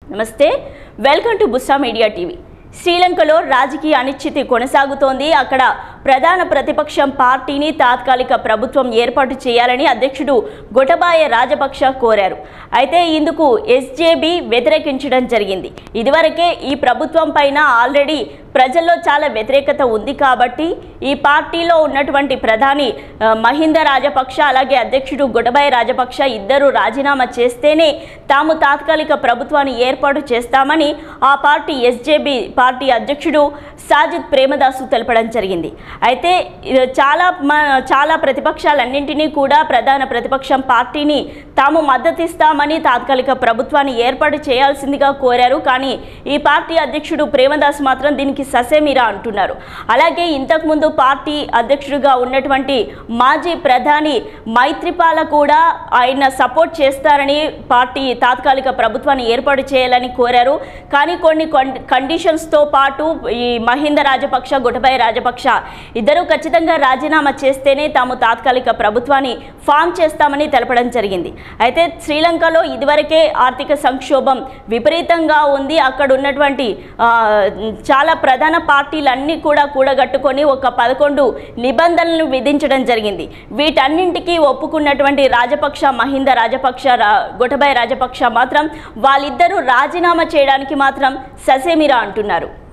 నమస్తే welcome to Bussa media TV శ్రీలంకలో రాజకీయ అనిశ్చితి కొనసాగుతోంది అక్కడ ప్రధాన ప్రతిపక్షం పార్టీని తాత్కాలిక ప్రభుత్వం ఏర్పాటు చేయాలని అధ్యక్షుడు గొటబాయ రాజపక్ష కోరారు అయితే ఇందుకు ఎస్జేబీ వ్యతిరేకించడం జరిగింది ఇదివరకే ఈ ప్రభుత్వం పైన ఆల్రెడీ ప్రజల్లో చాలా వ్యతిరేకత ఉంది కాబట్టి ఈ పార్టీలో ఉన్నటువంటి ప్రధాని ఆ, మహింద రాజపక్ష అలాగే అధ్యక్షుడు గొడబాయ రాజపక్ష ఇద్దరు రాజీనామా చేస్తేనే తాము తాత్కాలిక ప్రభుత్వాన్ని ఏర్పాటు చేస్తామని ఆ పార్టీ ఎస్జేబీ పార్టీ అధ్యక్షుడు సాజిద్ ప్రేమదాసు తెలపడం జరిగింది అయితే ఇది చాలా మ- చాలా ప్రతిపక్షాలన్నింటినీ కూడా ప్రధాన ప్రతిపక్షం పార్టీని తాము మద్దతిస్తామని తాత్కాలిక ప్రభుత్వాన్ని ఏర్పాటు చేయాల్సిందిగా కోరారు కానీ ఈ పార్టీ అధ్యక్షుడు ప్రేమదాస్ మాత్రం దీనికి ససేమిరా అంటున్నారు అలాగే ఇంతకుముందు పార్టీ అధ్యక్షుడిగా ఉన్నటువంటి మాజీ ప్రధాని మైత్రిపాల కూడా ఆయన సపోర్ట్ చేస్తారని పార్టీ తాత్కాలిక ప్రభుత్వాన్ని ఏర్పాటు చేయాలని కోరారు కానీ కొన్ని కం- కండిషన్స్తో పాటు ఈ మహింద రాజపక్ష గుటబై రాజపక్ష ఇద్దరు ఖచ్చితంగా రాజీనామా చేస్తేనే తాము తాత్కాలిక ప్రభుత్వాన్ని ఫామ్ చేస్తామని తెలపడం జరిగింది అయితే శ్రీలంకలో ఇదివరకే ఆర్థిక సంక్షోభం విపరీతంగా ఉంది అక్కడ ఉన్నటువంటి ఆ, చాలా ప్రధాన పార్టీలన్నీ కూడా కూడగట్టుకొని ఒక పదకొండు నిబంధనలను విధించడం జరిగింది వీటన్నింటికీ ఒప్పుకున్నటువంటి రాజపక్ష మహింద రాజపక్ష రా గొటబాయ్ రాజపక్ష మాత్రం వాళ్ళిద్దరూ రాజీనామా చేయడానికి మాత్రం ససేమిరా అంటున్నారు